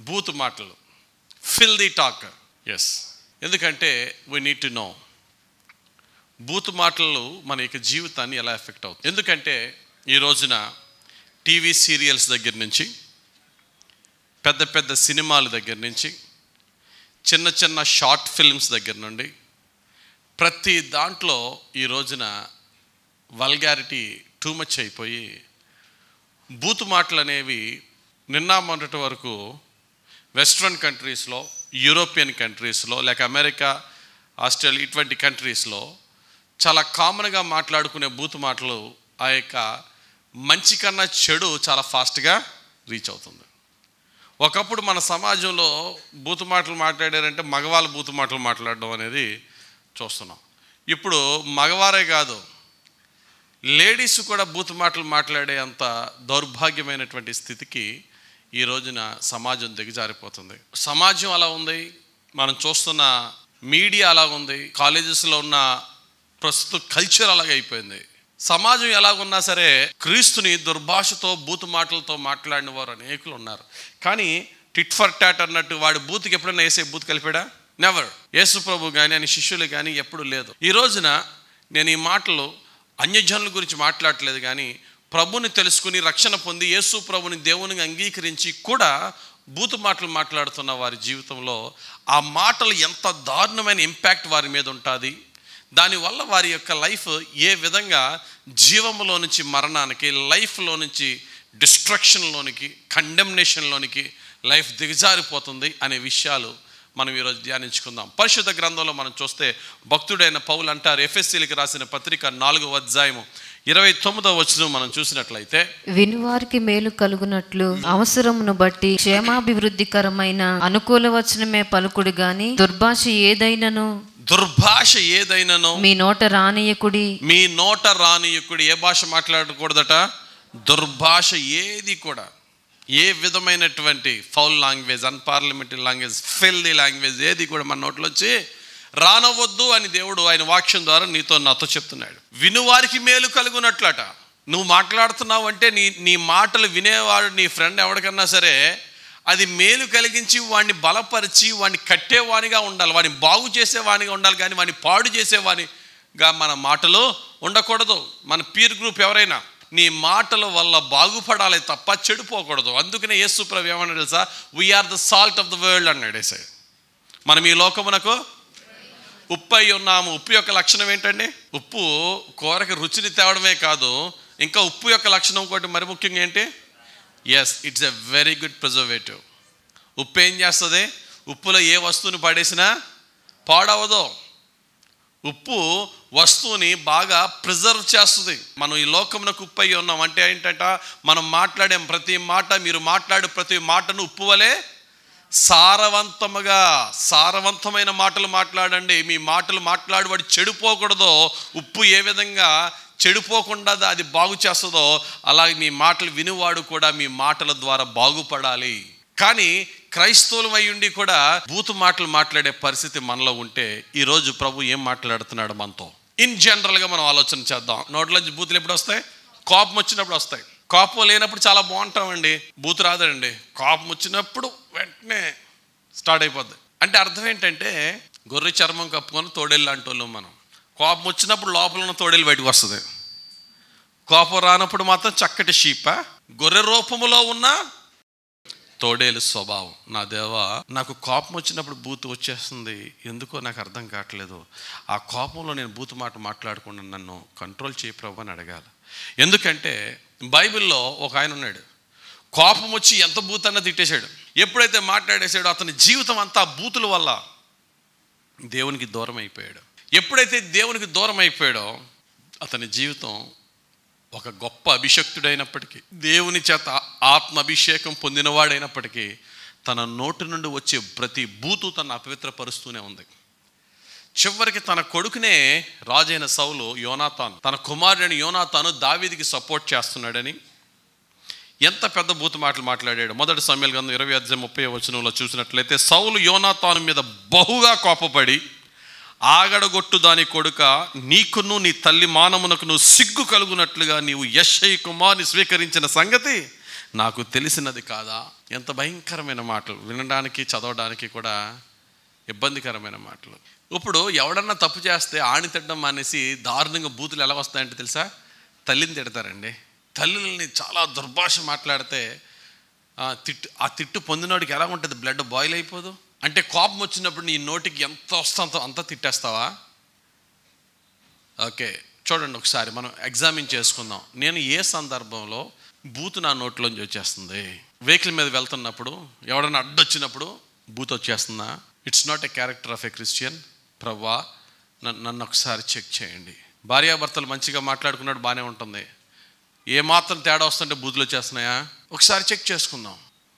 booth మాటలు filthy talks ఎందుకంటే we need to know బూత్ మాటలు మన యొక్క జీవితాన్ని ఎలా ఎఫెక్ట్ అవుతుంది ఎందుకంటే ఈ రోజున టీవీ సీరియల్స్ దగ్గర నుంచి పెద్ద పెద్ద సినిమాల దగ్గర నుంచి చిన్న చిన్న షార్ట్ ఫిల్మ్స్ దగ్గర నుండి ప్రతి దాంట్లో ఈ రోజున వల్గారిటీ టూ మచ్ అయిపోయి బూతు మాటలు అనేవి నిన్న మొన్నటి వరకు వెస్ట్రన్ కంట్రీస్లో యూరోపియన్ కంట్రీస్లో లేక అమెరికా ఆస్ట్రేలియా ఇటువంటి కంట్రీస్లో చాలా కామన్గా మాట్లాడుకునే బూతు మాటలు ఆ యొక్క మంచి కన్నా చెడు చాలా ఫాస్ట్గా రీచ్ అవుతుంది ఒకప్పుడు మన సమాజంలో బూతు మాటలు మాట్లాడారంటే మగవాళ్ళు బూతు మాటలు మాట్లాడడం అనేది చూస్తున్నాం ఇప్పుడు మగవారే కాదు లేడీస్ కూడా బూతు మాటలు మాట్లాడే అంత దౌర్భాగ్యమైనటువంటి స్థితికి ఈ రోజున సమాజం దిగజారిపోతుంది సమాజం అలా ఉంది మనం చూస్తున్న మీడియా అలా ఉంది కాలేజెస్లో ఉన్న ప్రస్తుత కల్చర్ అలాగ అయిపోయింది సమాజం ఎలాగున్నా సరే క్రీస్తుని దుర్భాషతో బూతు మాటలతో మాట్లాడిన వారు అనేకులు ఉన్నారు కానీ టిట్ ఫర్ టాట్ అన్నట్టు వాడి బూత్కి ఎప్పుడైనా వేసే బూత్ కలిపాడా నెవర్ యేసు ప్రభు కానీ అని శిష్యులు కానీ ఎప్పుడు లేదు ఈ రోజున నేను ఈ మాటలు అన్యజనుల గురించి మాట్లాడట్లేదు కానీ ప్రభుని తెలుసుకుని రక్షణ పొంది యేసు ప్రభుని దేవుని అంగీకరించి కూడా బూతు మాటలు మాట్లాడుతున్న వారి జీవితంలో ఆ మాటలు ఎంత దారుణమైన ఇంపాక్ట్ వారి మీద ఉంటుంది దానివల్ల వారి యొక్క లైఫ్ ఏ విధంగా జీవములో నుంచి మరణానికి లైఫ్లో నుంచి డిస్ట్రక్షన్లోనికి కండెమ్నేషన్లోనికి లైఫ్ దిగజారిపోతుంది అనే విషయాలు మనం ఈరోజు ధ్యానించుకుందాం పరిశుద్ధ గ్రంథంలో మనం చూస్తే భక్తుడైన పౌలు అంటారు ఎఫ్ఎస్సీలకి రాసిన పత్రిక నాలుగో అధ్యాయము ఇరవై తొమ్మిదో వచ్చిన మనం చూసినట్లయితే వినువారికి మేలు కలుగునట్లు అవసరమును బట్టి క్షేమాభివృద్ధికరమైన అనుకూల వచనమే పలుకుడు గాని దుర్భాష ఏదైనను దుర్భాష ఏదైనానో మీ నోట రానియకుడి మీ నోట రానియకుడు ఏ భాష మాట్లాడకూడదట దుర్భాష ఏది కూడా ఏ విధమైనటువంటి foul language unparliamentary language filthy language ఏది కూడా మన నోట్లో వచ్చి రానవద్దు అని దేవుడు ఆయన వాక్యం ద్వారా నీతో నాతో చెప్తున్నాడు వినువారికి మేలు కలుగునట్లట నువ్వు మాట్లాడుతున్నావు అంటే నీ నీ మాటలు వినేవాడు నీ ఫ్రెండ్ ఎవరికన్నా సరే అది మేలు కలిగించి వాడిని బలపరిచి వాడిని కట్టేవానిగా ఉండాలి వాడిని బాగు చేసేవానిగా ఉండాలి కానీ వాడిని పాడు చేసేవానిగా మన మాటలు ఉండకూడదు మన పీర్ గ్రూప్ ఎవరైనా నీ మాటల వల్ల బాగుపడాలి తప్ప చెడిపోకూడదు అందుకనే యేసు ప్రభు ఏమన్నా తెలుసా we are the salt of the world అన్నాడు ఏసై మనం ఈ లోకమునకు ఉప్పు అయి ఉన్నాము ఉప్పు యొక్క లక్షణం ఏంటండి ఉప్పు కూరకి రుచిని తేవడమే కాదు ఇంకా ఉప్పు యొక్క లక్షణం ఇంకోటి మరి ముఖ్యంగా ఏంటి yes it's a very good preservative ఉప్పు ఏం చేస్తుంది ఉప్పులో ఏ వస్తువుని పడేసినా పాడవదు ఉప్పు వస్తువుని బాగా ప్రిజర్వ్ చేస్తుంది మనం ఈ లోకమునకు ఉప్పు అయి ఉన్నాం అంటే ఏంటంట మనం మాట్లాడే ప్రతి మాట మీరు మాట్లాడే ప్రతి మాటను ఉప్పు వలె సారవంతముగా సారవంతమైన మాటలు మాట్లాడండి మీ మాటలు మాట్లాడేవాడు చెడిపోకూడదో ఉప్పు ఏ విధంగా చెడిపోకుండా అది బాగు చేస్తుందో అలాగే మీ మాటలు వినివాడు కూడా మీ మాటల ద్వారా బాగుపడాలి కానీ క్రైస్తవులు ఉండి కూడా బూతు మాటలు మాట్లాడే పరిస్థితి మనలో ఉంటే ఈరోజు ప్రభు ఏం మాట్లాడుతున్నాడు మనతో ఇన్ జనరల్గా మనం ఆలోచన చేద్దాం నోట్లోంచి బూతులు ఎప్పుడు వస్తాయి కోపం వచ్చినప్పుడు వస్తాయి కోపం లేనప్పుడు చాలా బాగుంటామండి బూతు రాదండి కోపం వచ్చినప్పుడు వెంటనే స్టార్ట్ అయిపోద్ది అంటే అర్థం ఏంటంటే గొర్రె చర్మం కప్పుకొని తోడేళ్ళు లాంటి వాళ్ళం మనం కోపం వచ్చినప్పుడు లోపల ఉన్న తోడేలు బయటకు వస్తుంది కోపం రానప్పుడు మాత్రం చక్కటి షీప గొర్రె రూపములో ఉన్న తోడేలు స్వభావం నా దేవా నాకు కోపం వచ్చినప్పుడు బూతు వచ్చేస్తుంది ఎందుకో నాకు అర్థం కావట్లేదు ఆ కోపంలో నేను బూతు మాట మాట్లాడకుండా నన్ను కంట్రోల్ చేయి ప్రభు అని అడగాలి ఎందుకంటే బైబిల్లో ఒక ఆయన ఉన్నాడు కోపం వచ్చి ఎంత బూత్ అన్న తిట్టేశాడు ఎప్పుడైతే మాట్లాడేశాడో అతని జీవితం అంతా బూతుల వల్ల దేవునికి దూరం అయిపోయాడు ఎప్పుడైతే దేవునికి దూరం అయిపోయాడో అతని జీవితం ఒక గొప్ప అభిషక్తుడైనప్పటికీ దేవుని చేత ఆత్మ అభిషేకం పొందినవాడైనప్పటికీ తన నోటి నుండి వచ్చే ప్రతి బూతు తన అపవిత్రపరుస్తూనే ఉంది చివరికి తన కొడుకునే రాజైన సౌలు యోనాతాను తన కుమారుడైన యోనాతాను దావీదికి సపోర్ట్ చేస్తున్నాడని ఎంత పెద్ద బూతు మాటలు మాట్లాడాడు మొదటి సమయాల గ్రంథం ఇరవై అధ్యాయం ముప్పై వచనంలో చూసినట్లయితే సౌలు యోనాతాను మీద బహుగా కోపపడి ఆగడగొట్టు దాని కొడుక నీకును నీ తల్లి మానమునకు నువ్వు సిగ్గు కలుగునట్లుగా నీవు యశ్ఐ కుమార్ని స్వీకరించిన సంగతి నాకు తెలిసినది కాదా ఎంత భయంకరమైన మాటలు వినడానికి చదవడానికి కూడా ఇబ్బందికరమైన మాటలు ఇప్పుడు ఎవడన్నా తప్పు చేస్తే ఆణి తిట్టడం మానేసి దారుణంగా బూతులు ఎలా వస్తాయంటే తెలుసా తల్లిని తిడతారండి తల్లుల్ని చాలా దుర్భాష మాట్లాడితే ఆ తిట్టు ఆ తిట్టు పొందినోడికి ఎలా ఉంటుంది బ్లడ్ బాయిల్ అయిపోదు అంటే కోపం వచ్చినప్పుడు నీ నోటికి ఎంత వస్తుందో అంత తిట్టేస్తావా ఓకే చూడండి ఒకసారి మనం ఎగ్జామిన్ చేసుకుందాం నేను ఏ సందర్భంలో బూత్ నా నోట్లోంచి వచ్చేస్తుంది వెహికల్ మీద వెళ్తున్నప్పుడు ఎవడన్నా అడ్డొచ్చినప్పుడు బూత్ వచ్చేస్తుందా it's not a character of a Christian ప్రవ్వా నన్ను నన్ను ఒకసారి చెక్ చేయండి భార్యాభర్తలు మంచిగా మాట్లాడుకున్నాడు బాగానే ఉంటుంది ఏ మాత్రం తేడా వస్తుంటే బూతులు వచ్చేస్తున్నాయా ఒకసారి చెక్ చేసుకుందాం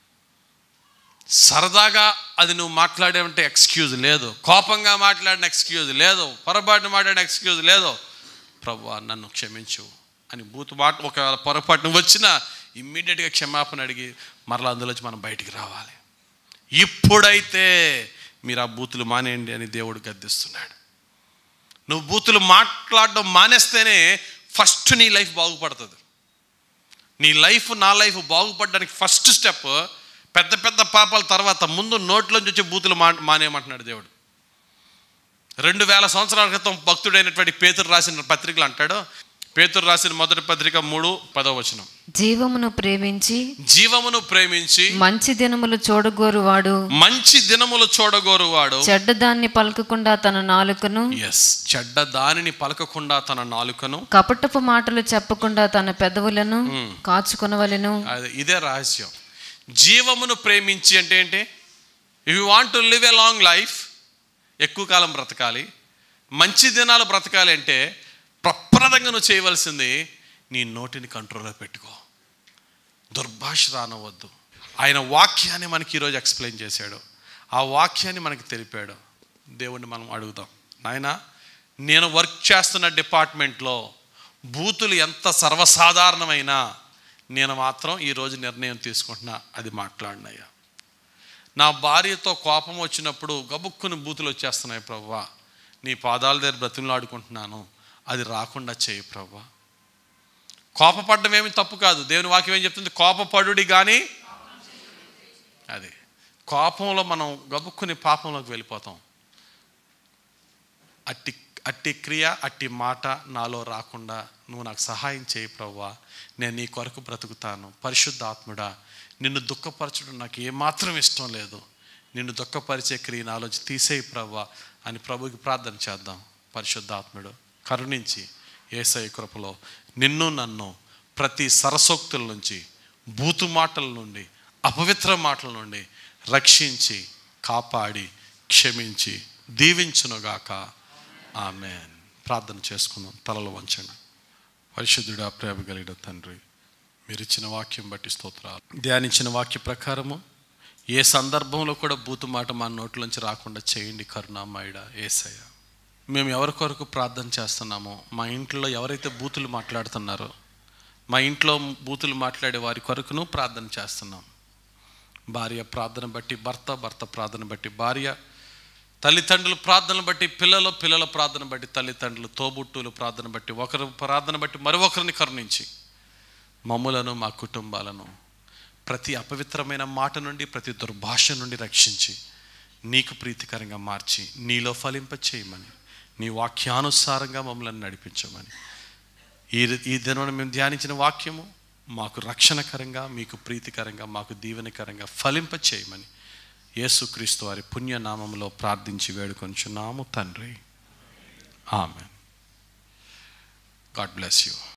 సరదాగా అది నువ్వు మాట్లాడేవంటే ఎక్స్క్యూజ్ లేదు కోపంగా మాట్లాడిన ఎక్స్క్యూజ్ లేదు పొరపాటున మాట్లాడిన ఎక్స్క్యూజ్ లేదు ప్రభు నన్ను క్షమించు అని బూతు మాట ఒక పొరపాటున వచ్చినా ఇమ్మీడియట్గా క్షమాపణ అడిగి మరలా అందులోంచి మనం బయటికి రావాలి ఇప్పుడైతే మీరు ఆ బూతులు మానేయండి అని దేవుడు గద్దిస్తున్నాడు నువ్వు బూతులు మాట్లాడడం మానేస్తేనే ఫస్ట్ నీ లైఫ్ బాగుపడుతుంది నీ లైఫ్ నా లైఫ్ బాగుపడడానికి ఫస్ట్ స్టెప్ పెద్ద పెద్ద పాపాల తర్వాత ముందు నోట్లోంచి వచ్చే బూతులు మా మానేయమంటున్నాడు దేవుడు రెండు వేల సంవత్సరాల క్రితం భక్తుడైనటువంటి పేతురు రాసిన పత్రికలు అంటాడు పేతురు రాసిన మొదటి పత్రిక మూడు పదో వచనం జీవమును ప్రేమించి జీవమును ప్రేమించి మంచి దినములు చూడగోరువాడు మంచి దినములు చూడగోరువాడు చెడ్డదాన్ని పలకకుండా తన నాలుకను ఎస్ చెడ్డ దానిని పలకకుండా తన నాలుకను కపటపు మాటలు చెప్పకుండా తన పెదవులను కాచుకొనవలెను అది ఇదే రహస్యం జీవమును ప్రేమించి అంటే ఏంటి if you want to live a long life ఎక్కువ కాలం బ్రతకాలి మంచి దినాలు బ్రతకాలి అంటే ప్రప్రదంగా నువ్వు చేయవలసింది నీ నోటిని కంట్రోల్లో పెట్టుకో దుర్భాష రానవద్దు ఆయన వాక్యాన్ని మనకి ఈరోజు ఎక్స్ప్లెయిన్ చేశాడు ఆ వాక్యాన్ని మనకి తెలిపాడు దేవుణ్ణి మనం అడుగుదాం నాయన నేను వర్క్ చేస్తున్న డిపార్ట్మెంట్లో బూతులు ఎంత సర్వసాధారణమైనా నేను మాత్రం ఈరోజు నిర్ణయం తీసుకుంటున్నా అది మాట్లాడినయ్యా నా భార్యతో కోపం వచ్చినప్పుడు గబుక్కుని బూతులు వచ్చేస్తున్నాయి ప్రవ్వా నీ పాదాల దగ్గర బ్రతిమలాడుకుంటున్నాను అది రాకుండా చేయి ప్రవ్వా కోపపడడం ఏమి తప్పు కాదు దేవుని వాక్యం ఏం చెప్తుంది కోపపడుడి కానీ అది కోపంలో మనం గబుక్కుని పాపంలోకి వెళ్ళిపోతాం అట్టి అట్టి క్రియ అట్టి మాట నాలో రాకుండా నువ్వు నాకు సహాయం చేయి ప్రవ్వా నేను నీ కొరకు బ్రతుకుతాను పరిశుద్ధాత్ముడా నిన్ను దుఃఖపరచడం నాకు ఏమాత్రం ఇష్టం లేదు నిన్ను దుఃఖపరిచే క్రియ నాలోంచి తీసేయి ప్రవ్వా అని ప్రభుకి ప్రార్థన చేద్దాం పరిశుద్ధాత్ముడు కరుణించి ఏసై కృపలో నిన్ను నన్ను ప్రతి సరసోక్తుల నుంచి బూతు మాటల నుండి అపవిత్ర మాటల నుండి రక్షించి కాపాడి క్షమించి దీవించునుగాక ఆమెన్ ప్రార్థన చేసుకుందాం తలలు వంచండి పరిశుద్ధుడా ప్రేమ కలిగిన తండ్రి మీరు ఇచ్చిన వాక్యం బట్టి స్తోత్రాలు ధ్యానించిన వాక్య ప్రకారము ఏ సందర్భంలో కూడా బూతు మాట మా నోట్లోంచి రాకుండా చేయండి కరుణామాయుడ ఏసయ్య మేము ఎవరి కొరకు ప్రార్థన చేస్తున్నామో మా ఇంట్లో ఎవరైతే బూతులు మాట్లాడుతున్నారో మా ఇంట్లో బూతులు మాట్లాడే వారి కొరకును ప్రార్థన చేస్తున్నాం భార్య ప్రార్థన బట్టి భర్త భర్త ప్రార్థన బట్టి భార్య తల్లిదండ్రుల ప్రార్థన బట్టి పిల్లలు పిల్లల ప్రార్థన బట్టి తల్లిదండ్రులు తోబుట్టులు ప్రార్థన బట్టి ఒకరు ప్రార్థన బట్టి మరొకరిని కరుణించి మమ్ములను మా కుటుంబాలను ప్రతి అపవిత్రమైన మాట నుండి ప్రతి దుర్భాష నుండి రక్షించి నీకు ప్రీతికరంగా మార్చి నీలో ఫలింప చేయమని నీ వాక్యానుసారంగా మమ్మల్ని నడిపించమని ఈ ఈ దినం మేము ధ్యానించిన వాక్యము మాకు రక్షణకరంగా మీకు ప్రీతికరంగా మాకు దీవెనకరంగా ఫలింప చేయమని యేసుక్రీస్తు వారి పుణ్యనామంలో ప్రార్థించి వేడుకొంచున్నాము తండ్రి ఆమె గాడ్ బ్లెస్ యూ